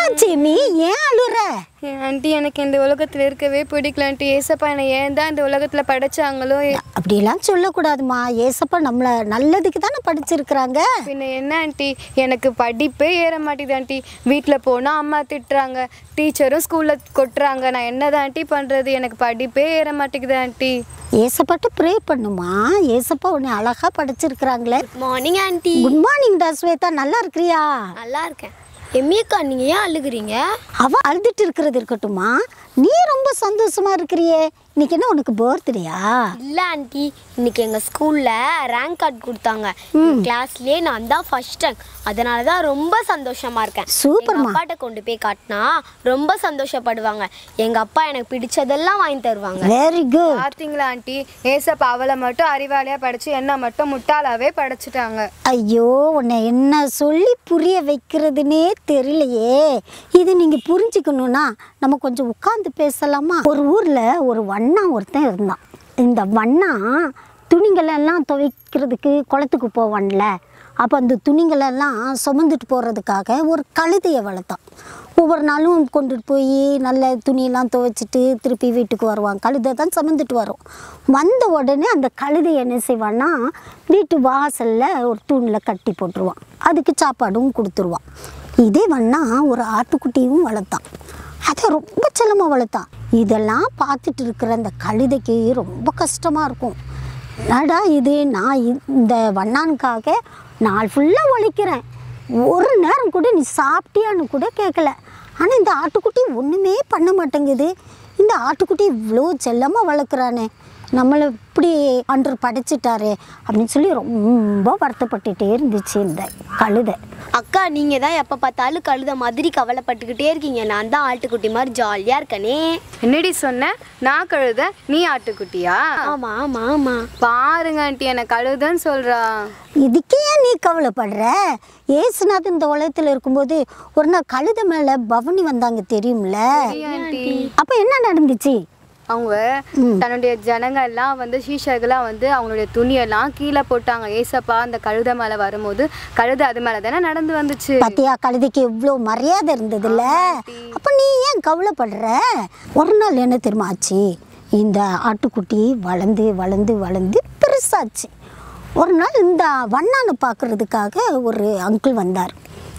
என்னாச்சு நீ ஏன் அழுற ஆண்டி எனக்கு இந்த உலகத்தில் இருக்கவே பிடிக்கல ஆண்டி ஏசப்பா என்னை ஏன் தான் இந்த உலகத்தில் படைச்சாங்களோ அப்படிலாம் சொல்லக்கூடாதுமா ஏசப்பா நம்மளை நல்லதுக்கு தானே படிச்சிருக்கிறாங்க பின்ன என்ன ஆண்டி எனக்கு படிப்பே ஏற மாட்டேங்குது ஆண்டி வீட்டில் போனால் அம்மா திட்டுறாங்க டீச்சரும் ஸ்கூலில் கொட்டுறாங்க நான் என்னதான் ஆண்டி பண்ணுறது எனக்கு படிப்பே ஏற மாட்டேங்குது ஆண்டி ஏசப்பாட்ட ப்ரே பண்ணுமா ஏசப்பா உன்னை அழகா படிச்சிருக்கிறாங்களே மார்னிங் ஆண்டி குட் மார்னிங் டா ஸ்வேதா நல்லா இருக்கிறியா நல்லா இருக்கேன் எம்மியக்கா நீங்கள் ஏன் அழுகுறீங்க அவ அழுதுட்டு இருக்கிறது இருக்கட்டுமா நீ ரொம்ப சந்தோஷமா இருக்கிறியே இன்னைக்கு என்ன உனக்கு பர்த்டேயா இல்லை ஆண்டி இன்னைக்கு எங்கள் ஸ்கூலில் ரேங்க் கார்டு கொடுத்தாங்க கிளாஸ்லேயே நான் தான் ஃபர்ஸ்ட் ரேங்க் அதனால தான் ரொம்ப சந்தோஷமா இருக்கேன் சூப்பர்மா. எங்க அப்பாட்ட கொண்டு போய் காட்டினா ரொம்ப சந்தோஷப்படுவாங்க எங்கள் அப்பா எனக்கு பிடிச்சதெல்லாம் வாங்கி தருவாங்க வெரி குட் பார்த்தீங்களா ஆண்டி ஏசப்பா அவளை மட்டும் அறிவாளியாக படித்து என்ன மட்டும் முட்டாளாவே படைச்சிட்டாங்க ஐயோ உன்னை என்ன சொல்லி புரிய வைக்கிறதுனே தெரியலையே இது நீங்க புரிஞ்சுக்கணும்னா நம்ம கொஞ்சம் உட்கார்ந்து பேசலாமா ஒரு ஊர்ல ஒரு வண்ணா ஒருத்தன் இருந்தான் இந்த வண்ணா துணிகளெல்லாம் துவைக்கிறதுக்கு குளத்துக்கு போவான்ல அப்போ அந்த துணிகளெல்லாம் சுமந்துட்டு போகிறதுக்காக ஒரு கழுதையை வளர்த்தான் ஒவ்வொரு நாளும் கொண்டுட்டு போய் நல்ல துணியெல்லாம் துவைச்சிட்டு திருப்பி வீட்டுக்கு வருவான் கழுதை தான் சுமந்துட்டு வரும் வந்த உடனே அந்த கழுதையை என்ன செய்வான்னா வீட்டு வாசலில் ஒரு தூணில் கட்டி போட்டுருவான் அதுக்கு சாப்பாடும் கொடுத்துருவான் இதே வண்ணா ஒரு ஆட்டுக்குட்டியும் வளர்த்தான் அதை ரொம்ப செல்லமாக வளர்த்தான் இதெல்லாம் பார்த்துட்டு இருக்கிற அந்த கழுதைக்கு ரொம்ப கஷ்டமாக இருக்கும் என்னடா இது நான் இ- இந்த வண்ணானுக்காக நாள் ஃபுல்லாக உழைக்கிறேன் ஒரு நேரம் கூட நீ சாப்பிட்டியான்னு கூட கேட்கல ஆனால் இந்த ஆட்டுக்குட்டி ஒன்றுமே பண்ண மாட்டேங்குது இந்த ஆட்டுக்குட்டி இவ்வளோ செல்லமாக வளர்க்குறானே நம்மளை இப்படி அன்று படைச்சிட்டாரே அப்படின்னு சொல்லி ரொம்ப வருத்தப்பட்டுட்டே இருந்துச்சு இந்த கழுதை அக்கா நீங்கள் தான் எப்போ பார்த்தாலும் கழுத மாதிரி கவலைப்பட்டுக்கிட்டே இருக்கீங்க நான் தான் ஆட்டுக்குட்டி மாதிரி ஜாலியாக இருக்கனே என்னடி சொன்ன நான் கழுத நீ ஆட்டுக்குட்டியா ஆமாம் ஆமாம் ஆமாம் பாருங்க ஆண்டி என்னை கழுதன்னு சொல்றா இதுக்கே ஏன் நீ கவலைப்படுற ஏசுநாத் இந்த உலகத்தில் இருக்கும்போது ஒரு நாள் கழுதை மேலே பவனி வந்தாங்க தெரியும்ல ஆண்டி அப்போ என்ன நடந்துச்சு அவங்க தன்னுடைய ஜனங்க எல்லாம் வந்து சீஷர்கள்லாம் வந்து அவங்களுடைய துணியெல்லாம் கீழே போட்டாங்க ஏசப்பா அந்த கழுதை மேலே வரும்போது கழுதை அது மேலே தானே நடந்து வந்துச்சு பாத்தியா கழுதைக்கு எவ்வளோ மரியாதை இருந்ததுல்ல அப்போ நீ ஏன் கவலைப்படுற ஒரு நாள் என்ன தெரியுமா ஆச்சு இந்த ஆட்டுக்குட்டி வளர்ந்து வளர்ந்து வளர்ந்து பெருசாச்சு ஒரு நாள் இந்த வண்ணானை பார்க்கறதுக்காக ஒரு அங்கிள் வந்தார்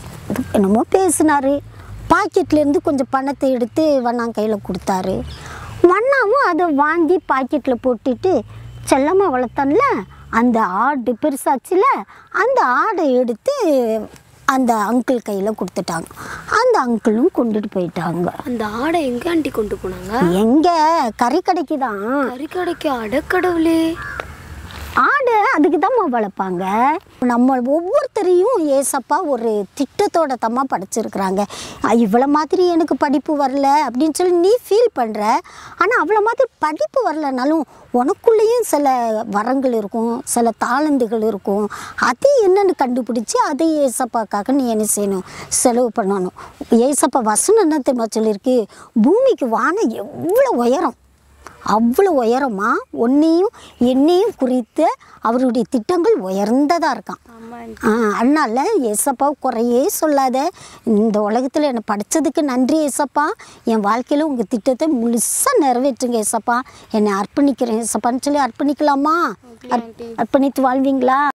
என்னமோ பேசினாரு பாக்கெட்லேருந்து கொஞ்சம் பணத்தை எடுத்து வண்ணான் கையில் கொடுத்தாரு வண்ணாவும் அதை வாங்கி பாக்கெட்டில் போட்டுட்டு செல்லமாக வளர்த்தான்ல அந்த ஆடு பெருசாச்சுல அந்த ஆடை எடுத்து அந்த அங்கிள் கையில் கொடுத்துட்டாங்க அந்த அங்கிளும் கொண்டுட்டு போயிட்டாங்க அந்த ஆடை எங்கே ஆண்டி கொண்டு போனாங்க எங்கே கறி கடைக்கு தான் கறி கடைக்கு அடக்கடவுளே ஆடு அதுக்கு தாம்மா வளர்ப்பாங்க நம்ம ஒவ்வொருத்தரையும் ஏசப்பா ஒரு திட்டத்தோட தம்மா படிச்சிருக்கிறாங்க இவ்வளோ மாதிரி எனக்கு படிப்பு வரல அப்படின்னு சொல்லி நீ ஃபீல் பண்ணுற ஆனால் அவ்வளோ மாதிரி படிப்பு வரலனாலும் உனக்குள்ளேயும் சில வரங்கள் இருக்கும் சில தாளந்துகள் இருக்கும் அது என்னன்னு கண்டுபிடிச்சி அதை ஏசப்பாக்காக நீ என்ன செய்யணும் செலவு பண்ணணும் ஏசப்பா வசனம் என்ன தெரியுமா சொல்லியிருக்கு பூமிக்கு வானம் எவ்வளோ உயரம் அவ்வளோ உயரமா உன்னையும் என்னையும் குறித்து அவருடைய திட்டங்கள் உயர்ந்ததாக இருக்கான் ஆ, அதனால ஏசப்பா குறையே சொல்லாத இந்த உலகத்தில் என்னை படித்ததுக்கு நன்றி ஏசப்பா என் வாழ்க்கையில் உங்கள் திட்டத்தை முழுசாக நிறைவேற்றுங்க ஏசப்பா என்னை அர்ப்பணிக்கிறேன் ஏசப்பான்னு சொல்லி அர்ப்பணிக்கலாமா அர்ப்பணித்து வாழ்வீங்களா